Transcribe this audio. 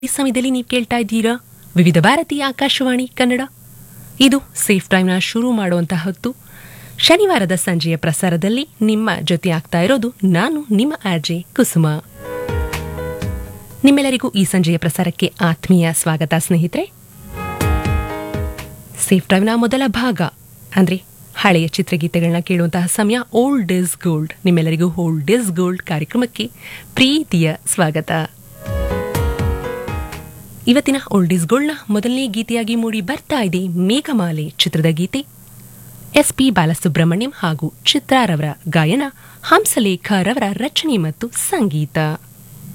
ಈ ಸಮಯದಲ್ಲಿ ನೀವು ಕೇಳ್ತಾ ಇದ್ದೀರಾ ವಿವಿಧ ಭಾರತೀಯ ಆಕಾಶವಾಣಿ ಕನ್ನಡ ಇದು ಸೇಫ್ ಟೈಮ್ನ ಶುರು ಮಾಡುವಂತಹ ಹೊತ್ತು ಶನಿವಾರದ ಸಂಜೆಯ ಪ್ರಸಾರದಲ್ಲಿ ನಿಮ್ಮ ಜೊತೆ ಆಗ್ತಾ ಇರೋದು ನಾನು ನಿಮ್ಮ ಆರ್ಜೆ ಕುಸುಮ ನಿಮ್ಮೆಲ್ಲರಿಗೂ ಈ ಸಂಜೆಯ ಪ್ರಸಾರಕ್ಕೆ ಆತ್ಮೀಯ ಸ್ವಾಗತ ಸ್ನೇಹಿತರೆ ಸೇಫ್ ಟೈಮ್ನ ಮೊದಲ ಭಾಗ ಅಂದ್ರೆ ಹಳೆಯ ಚಿತ್ರಗೀತೆಗಳನ್ನ ಕೇಳುವಂತಹ ಸಮಯ ಓಲ್ಡ್ ಇಸ್ ಗೋಲ್ಡ್ ನಿಮ್ಮೆಲ್ಲರಿಗೂ ಓಲ್ಡ್ ಇಸ್ ಗೋಲ್ಡ್ ಕಾರ್ಯಕ್ರಮಕ್ಕೆ ಪ್ರೀತಿಯ ಸ್ವಾಗತ ಇವತ್ತಿನ ಓಲ್ಡ್ ಇಸ್ ಗೋಲ್ಡ್ನ ಮೊದಲನೇ ಗೀತೆಯಾಗಿ ಮೂಡಿ ಬರ್ತಾ ಇದೆ ಮೇಘಮಾಲೆ ಚಿತ್ರದ ಗೀತೆ ಎಸ್ ಪಿ ಬಾಲಸುಬ್ರಹ್ಮಣ್ಯಂ ಹಾಗೂ ಚಿತ್ರಾರವರ ಗಾಯನ ಹಂಸಲೇಖರವರ ರಚನೆ ಮತ್ತು ಸಂಗೀತ